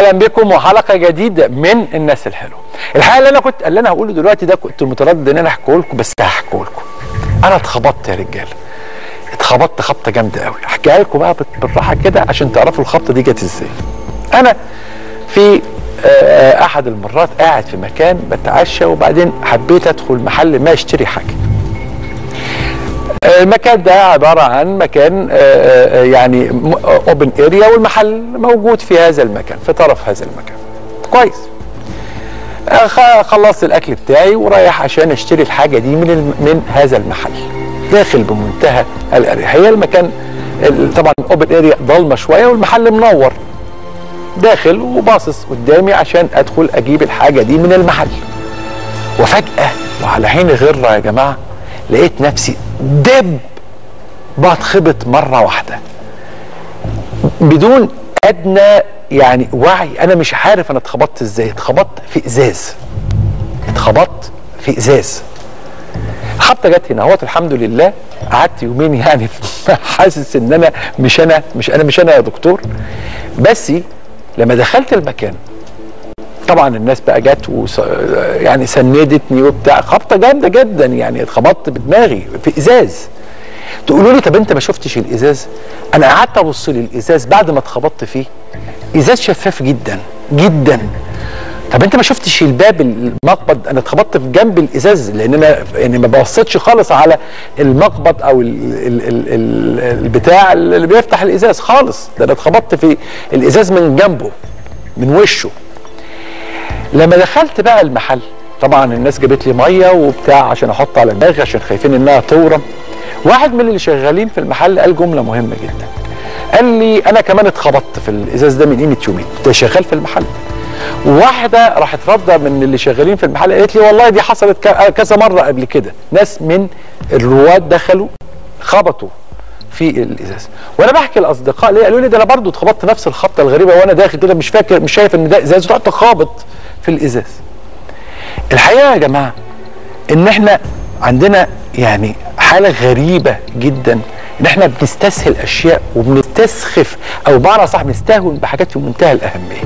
اهلا بكم وحلقه جديده من الناس الحلوه الحقيقه اللي انا كنت اللي انا هقوله دلوقتي ده كنت متردد ان انا احكيه لكم بس هحكيه لكم انا اتخبطت يا رجاله اتخبطت خبطه جامده قوي احكيها لكم بقى بالراحه كده عشان تعرفوا الخبطه دي جت ازاي انا في آه، احد المرات قاعد في مكان بتعشى وبعدين حبيت ادخل محل ما اشتري حاجه المكان ده عبارة عن مكان آه، آه، يعني اوبن اريا والمحل موجود في هذا المكان في طرف هذا المكان كويس آه، خ- خلصت الاكل بتاعي ورايح عشان اشتري الحاجة دي من الم- من هذا المحل داخل بمنتهى الاريحية المكان ال- طبعا اوبن اريا ضلمة شوية والمحل منور داخل وباصص قدامي عشان ادخل اجيب الحاجة دي من المحل وفجأة وعلى عيني غرة يا جماعة لقيت نفسي دب بتخبط مرة واحدة بدون أدنى يعني وعي أنا مش عارف أنا اتخبطت إزاي اتخبطت في إزاز اتخبطت في إزاز الخبطة جت هنا اهوت الحمد لله قعدت يومين يعني حاسس ان انا مش انا مش انا مش انا يا دكتور بس لما دخلت المكان طبعا الناس بقى جت وس... يعني سندتني وبتاع خبطه جامده جدا يعني اتخبطت بدماغي في ازاز تقولوا لي طب انت ما شفتش الازاز انا قعدت ابص للازاز بعد ما اتخبطت فيه ازاز شفاف جدا جدا طب انت ما شفتش الباب المقبض انا اتخبطت في جنب الازاز لان انا يعني ما بصيتش خالص على المقبض او ال ال ال ال البتاع اللي بيفتح الازاز خالص ده انا اتخبطت في الازاز من جنبه من وشه لما دخلت بقى المحل طبعا الناس جابت لي ميه وبتاع عشان احط على دماغي عشان خايفين انها تورم واحد من اللي شغالين في المحل قال جمله مهمه جدا قال لي انا كمان اتخبطت في الازاز ده من قيمه يومين كنت شغال في المحل وواحده راحت رده من اللي شغالين في المحل قالت لي والله دي حصلت ك- كذا مره قبل كده ناس من الرواد دخلوا خبطوا في الازاز وانا بحكي لاصدقاء ليه قالوا لي ده انا برضو اتخبطت نفس الخبطه الغريبه وانا داخل كده مش فاكر مش شايف ان ده ازاز رحت خابط في الازاز الحقيقه يا جماعه ان احنا عندنا يعني حاله غريبه جدا ان احنا بنستسهل اشياء وبنستسخف او بمعنى صح بنستهون بحاجات في منتهى الاهميه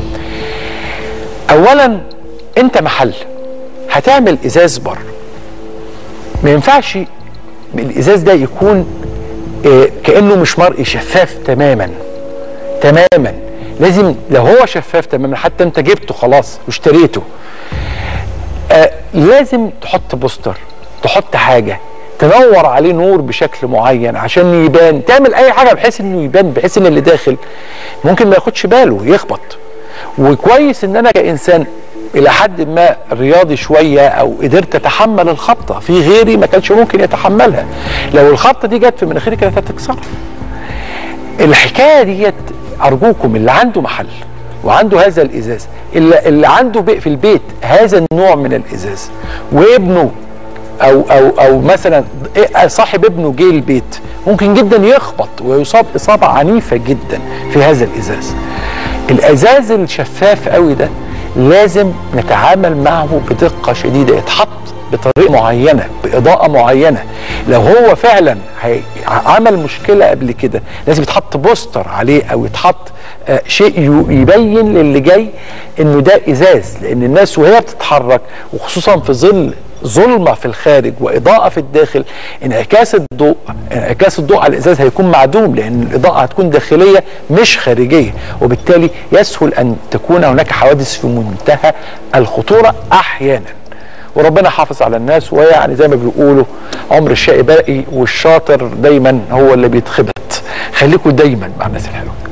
اولا انت محل هتعمل ازاز بره ما ينفعش الازاز ده يكون آه، كانه مش مرئي شفاف تماما تماما لازم لو هو شفاف تماما حتى انت جبته خلاص واشتريته آه لازم تحط بوستر تحط حاجه تنور عليه نور بشكل معين عشان يبان تعمل اي حاجه بحيث انه يبان بحيث ان اللي داخل ممكن ما ياخدش باله يخبط وكويس ان انا كانسان الى حد ما رياضي شويه او قدرت اتحمل الخبطه في غيري ما كانش ممكن يتحملها لو الخبطه دي جت في مناخيري كانت هتكسرها الحكايه ديت ارجوكم اللي عنده محل وعنده هذا الازاز اللي, اللي عنده بي- في البيت هذا النوع من الازاز وابنه او او او مثلا صاحب ابنه جه البيت ممكن جدا يخبط ويصاب اصابه عنيفه جدا في هذا الازاز الازاز الشفاف قوي ده لازم نتعامل معه بدقه شديده يتحط بطريقه معينه باضاءه معينه لو هو فعلا هي- عمل مشكله قبل كده لازم يتحط بوستر عليه او يتحط آه، شيء ي- يبين للي جاي انه ده ازاز لان الناس وهي بتتحرك وخصوصا في ظل ظلمه في الخارج واضاءه في الداخل انعكاس الضوء انعكاس الضوء على الازاز هيكون معدوم لان الاضاءه هتكون داخليه مش خارجيه وبالتالي يسهل ان تكون هناك حوادث في منتهى الخطوره احيانا وربنا حافظ على الناس ويعني زي ما بيقولوا عمر الشقي باقي والشاطر دايما هو اللي بيتخبط خليكم دايما مع الناس الحلوه